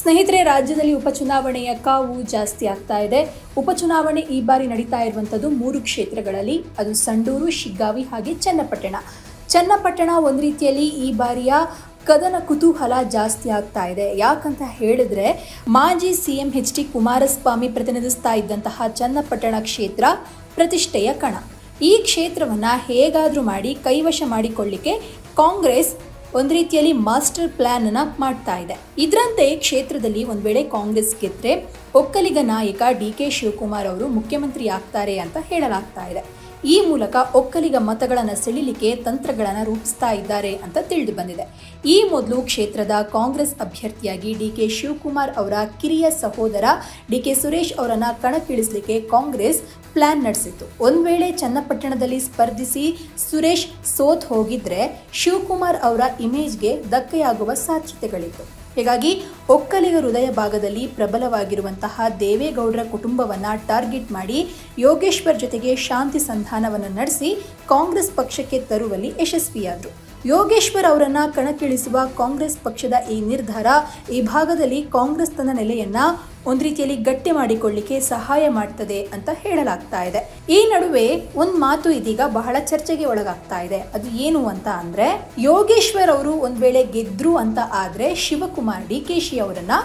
ಸ್ನೇಹಿತರೆ ರಾಜ್ಯದಲ್ಲಿ ಉಪಚುನಾವಣೆಯ ಕಾವು ಜಾಸ್ತಿ ಆಗ್ತಾ ಇದೆ ಉಪಚುನಾವಣೆ ಈ ಬಾರಿ ನಡೀತಾ ಇರುವಂಥದ್ದು ಮೂರು ಕ್ಷೇತ್ರಗಳಲ್ಲಿ ಅದು ಸಂಡೂರು ಶಿಗ್ಗಾವಿ ಹಾಗೆ ಚನ್ನಪಟ್ಟಣ ಚನ್ನಪಟ್ಟಣ ಒಂದು ರೀತಿಯಲ್ಲಿ ಈ ಬಾರಿಯ ಕದನ ಕುತೂಹಲ ಜಾಸ್ತಿ ಆಗ್ತಾ ಇದೆ ಯಾಕಂತ ಹೇಳಿದ್ರೆ ಮಾಜಿ ಸಿಎಂ ಎಚ್ ಡಿ ಕುಮಾರಸ್ವಾಮಿ ಪ್ರತಿನಿಧಿಸ್ತಾ ಇದ್ದಂತಹ ಚನ್ನಪಟ್ಟಣ ಕ್ಷೇತ್ರ ಪ್ರತಿಷ್ಠೆಯ ಕಣ ಈ ಕ್ಷೇತ್ರವನ್ನು ಹೇಗಾದರೂ ಮಾಡಿ ಕೈವಶ ಮಾಡಿಕೊಳ್ಳಿಕ್ಕೆ ಕಾಂಗ್ರೆಸ್ ಒಂದು ರೀತಿಯಲ್ಲಿ ಮಾಸ್ಟರ್ ಪ್ಲಾನ್ ಅನ್ನ ಮಾಡ್ತಾ ಇದೆ ಇದರಂತೆ ಕ್ಷೇತ್ರದಲ್ಲಿ ಒಂದು ವೇಳೆ ಕಾಂಗ್ರೆಸ್ ಗೆದ್ರೆ ಒಕ್ಕಲಿಗ ನಾಯಕ ಡಿ ಕೆ ಶಿವಕುಮಾರ್ ಅವರು ಮುಖ್ಯಮಂತ್ರಿ ಆಗ್ತಾರೆ ಅಂತ ಹೇಳಲಾಗ್ತಾ ಇದೆ ಈ ಮೂಲಕ ಒಕ್ಕಲಿಗ ಮತಗಳನ್ನು ಸೆಳಿಲಿಕ್ಕೆ ತಂತ್ರಗಳನ್ನು ರೂಪಿಸ್ತಾ ಇದ್ದಾರೆ ಅಂತ ತಿಳಿದು ಬಂದಿದೆ ಈ ಮೊದಲು ಕ್ಷೇತ್ರದ ಕಾಂಗ್ರೆಸ್ ಅಭ್ಯರ್ಥಿಯಾಗಿ ಡಿ ಕೆ ಶಿವಕುಮಾರ್ ಅವರ ಕಿರಿಯ ಸಹೋದರ ಡಿ ಕೆ ಸುರೇಶ್ ಅವರನ್ನ ಕಣಕ್ಕಿಳಿಸಲಿಕ್ಕೆ ಕಾಂಗ್ರೆಸ್ ಪ್ಲಾನ್ ನಡೆಸಿತ್ತು ಒಂದು ವೇಳೆ ಚನ್ನಪಟ್ಟಣದಲ್ಲಿ ಸ್ಪರ್ಧಿಸಿ ಸುರೇಶ್ ಸೋತ್ ಹೋಗಿದ್ರೆ ಶಿವಕುಮಾರ್ ಅವರ ಇಮೇಜ್ಗೆ ಧಕ್ಕೆಯಾಗುವ ಸಾಧ್ಯತೆಗಳಿತ್ತು ಹೀಗಾಗಿ ಒಕ್ಕಲಿಗ ಹೃದಯ ಭಾಗದಲ್ಲಿ ಪ್ರಬಲವಾಗಿರುವಂತಹ ದೇವೇಗೌಡರ ಕುಟುಂಬವನ್ನ ಟಾರ್ಗೆಟ್ ಮಾಡಿ ಯೋಗೇಶ್ವರ್ ಜೊತೆಗೆ ಶಾಂತಿ ಸಂಧಾನವನ್ನು ನಡೆಸಿ ಕಾಂಗ್ರೆಸ್ ಪಕ್ಷಕ್ಕೆ ತರುವಲ್ಲಿ ಯಶಸ್ವಿಯಾದರು ಯೋಗೇಶ್ವರ್ ಅವರನ್ನ ಕಣಕ್ಕಿಳಿಸುವ ಕಾಂಗ್ರೆಸ್ ಪಕ್ಷದ ಈ ನಿರ್ಧಾರ ಈ ಭಾಗದಲ್ಲಿ ಕಾಂಗ್ರೆಸ್ ತನ್ನ ನೆಲೆಯನ್ನ ಒಂದು ರೀತಿಯಲ್ಲಿ ಗಟ್ಟಿ ಮಾಡಿಕೊಳ್ಳಿಕ್ಕೆ ಸಹಾಯ ಮಾಡ್ತದೆ ಅಂತ ಹೇಳಲಾಗ್ತಾ ಇದೆ ಈ ನಡುವೆ ಒಂದು ಮಾತು ಇದೀಗ ಬಹಳ ಚರ್ಚೆಗೆ ಒಳಗಾಗ್ತಾ ಇದೆ ಅದು ಏನು ಅಂತ ಅಂದ್ರೆ ಯೋಗೇಶ್ವರ್ ಅವರು ಒಂದ್ ವೇಳೆ ಗೆದ್ರು ಅಂತ ಆದ್ರೆ ಶಿವಕುಮಾರ್ ಡಿ ಕೆ ಶಿ ಅವರನ್ನ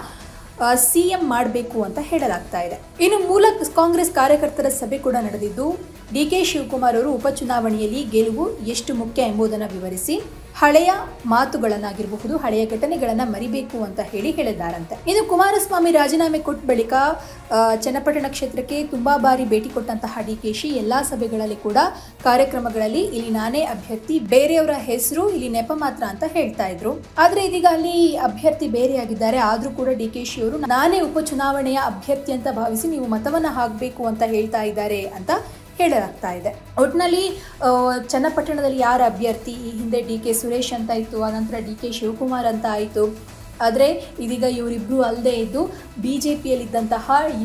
ಸಿ ಎಂ ಮಾಡಬೇಕು ಅಂತ ಹೇಳಲಾಗ್ತಾ ಇದೆ ಇನ್ನು ಮೂಲ ಕಾಂಗ್ರೆಸ್ ಕಾರ್ಯಕರ್ತರ ಸಭೆ ಕೂಡ ನಡೆದಿದ್ದು ಡಿ ಕೆ ಶಿವಕುಮಾರ್ ಅವರು ಉಪಚುನಾವಣೆಯಲ್ಲಿ ಗೆಲುವು ಎಷ್ಟು ಮುಖ್ಯ ಎಂಬುದನ್ನು ವಿವರಿಸಿ ಹಳೆಯ ಮಾತುಗಳನ್ನಾಗಿರಬಹುದು ಹಳೆಯ ಘಟನೆಗಳನ್ನು ಮರಿಬೇಕು ಅಂತ ಹೇಳಿ ಹೇಳಿದ್ದಾರಂತೆ ಇನ್ನು ಕುಮಾರಸ್ವಾಮಿ ರಾಜೀನಾಮೆ ಕೊಟ್ಟ ಬಳಿಕ ಆ, ಚನ್ನಪಟ್ಟಣ ಕ್ಷೇತ್ರಕ್ಕೆ ತುಂಬಾ ಬಾರಿ ಭೇಟಿ ಕೊಟ್ಟಂತಹ ಡಿ ಕೆ ಶಿ ಎಲ್ಲಾ ಸಭೆಗಳಲ್ಲಿ ಕೂಡ ಕಾರ್ಯಕ್ರಮಗಳಲ್ಲಿ ಇಲ್ಲಿ ನಾನೇ ಅಭ್ಯರ್ಥಿ ಬೇರೆಯವರ ಹೆಸರು ಇಲ್ಲಿ ನೆಪ ಮಾತ್ರ ಅಂತ ಹೇಳ್ತಾ ಇದ್ರು ಆದ್ರೆ ಇದೀಗ ಅಲ್ಲಿ ಅಭ್ಯರ್ಥಿ ಬೇರೆಯಾಗಿದ್ದಾರೆ ಆದ್ರೂ ಕೂಡ ಡಿ ಕೆ ಶಿ ಅವರು ನಾನೇ ಉಪಚುನಾವಣೆಯ ಅಭ್ಯರ್ಥಿ ಅಂತ ಭಾವಿಸಿ ನೀವು ಮತವನ್ನ ಹಾಕಬೇಕು ಅಂತ ಹೇಳ್ತಾ ಇದ್ದಾರೆ ಅಂತ ಹೇಳಲಾಗ್ತಾ ಇದೆ ಒಟ್ಟಿನಲ್ಲಿ ಆ, ಚನ್ನಪಟ್ಟಣದಲ್ಲಿ ಯಾರ ಅಭ್ಯರ್ಥಿ ಈ ಹಿಂದೆ ಡಿ ಕೆ ಸುರೇಶ್ ಅಂತ ಇತ್ತು ಆನಂತರ ಡಿ ಕೆ ಶಿವಕುಮಾರ್ ಅಂತ ಆಯಿತು ಆದರೆ ಇದೀಗ ಇವರಿಬ್ಬರು ಅಲ್ಲದೆ ಇದ್ದು ಬಿ ಜೆ ಪಿಯಲ್ಲಿದ್ದಂತಹ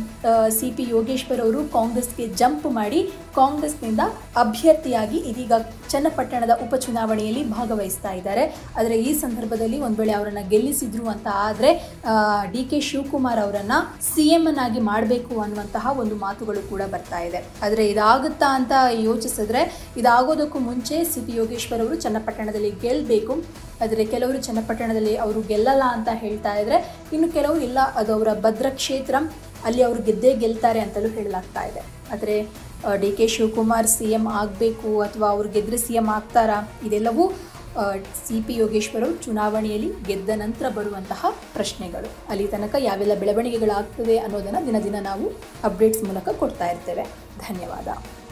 ಸಿ ಪಿ ಯೋಗೇಶ್ವರ್ ಅವರು ಕಾಂಗ್ರೆಸ್ಗೆ ಜಂಪ್ ಮಾಡಿ ಕಾಂಗ್ರೆಸ್ನಿಂದ ಅಭ್ಯರ್ಥಿಯಾಗಿ ಇದೀಗ ಚನ್ನಪಟ್ಟಣದ ಉಪಚುನಾವಣೆಯಲ್ಲಿ ಭಾಗವಹಿಸ್ತಾ ಇದ್ದಾರೆ ಆದರೆ ಈ ಸಂದರ್ಭದಲ್ಲಿ ಒಂದು ವೇಳೆ ಅವರನ್ನು ಗೆಲ್ಲಿಸಿದ್ರು ಅಂತ ಆದರೆ ಡಿ ಕೆ ಶಿವಕುಮಾರ್ ಅವರನ್ನ ಸಿ ಎಂ ಅನ್ನಾಗಿ ಮಾಡಬೇಕು ಅನ್ನುವಂತಹ ಒಂದು ಮಾತುಗಳು ಕೂಡ ಬರ್ತಾ ಇದೆ ಆದರೆ ಇದಾಗುತ್ತಾ ಅಂತ ಯೋಚಿಸಿದ್ರೆ ಇದಾಗೋದಕ್ಕೂ ಮುಂಚೆ ಸಿ ಪಿ ಯೋಗೇಶ್ವರ್ ಅವರು ಚನ್ನಪಟ್ಟಣದಲ್ಲಿ ಗೆಲ್ಲಬೇಕು ಆದರೆ ಕೆಲವರು ಚನ್ನಪಟ್ಟಣದಲ್ಲಿ ಅವರು ಗೆಲ್ಲಲ್ಲ ಅಂತ ಹೇಳ್ತಾ ಇದ್ರೆ ಇನ್ನು ಕೆಲವರು ಇಲ್ಲ ಅದು ಅವರ ಭದ್ರ ಕ್ಷೇತ್ರ ಅಲ್ಲಿ ಅವರು ಗೆದ್ದೇ ಗೆಲ್ತಾರೆ ಅಂತಲೂ ಹೇಳಲಾಗ್ತಾ ಇದೆ ಆದರೆ D K Shivakumar C M ಆಗಬೇಕು ಅಥವಾ ಅವ್ರು ಗೆದ್ರೆ ಸಿ ಎಂ ಆಗ್ತಾರಾ ಇದೆಲ್ಲವೂ ಸಿ ಪಿ ಯೋಗೇಶ್ವರ್ ಅವರು ಚುನಾವಣೆಯಲ್ಲಿ ಗೆದ್ದ ನಂತರ ಬರುವಂತಹ ಪ್ರಶ್ನೆಗಳು ಅಲ್ಲಿ ತನಕ ಯಾವೆಲ್ಲ ಬೆಳವಣಿಗೆಗಳಾಗ್ತದೆ ಅನ್ನೋದನ್ನು ದಿನ ದಿನ ನಾವು ಅಪ್ಡೇಟ್ಸ್ ಮೂಲಕ ಕೊಡ್ತಾ ಇರ್ತೇವೆ ಧನ್ಯವಾದ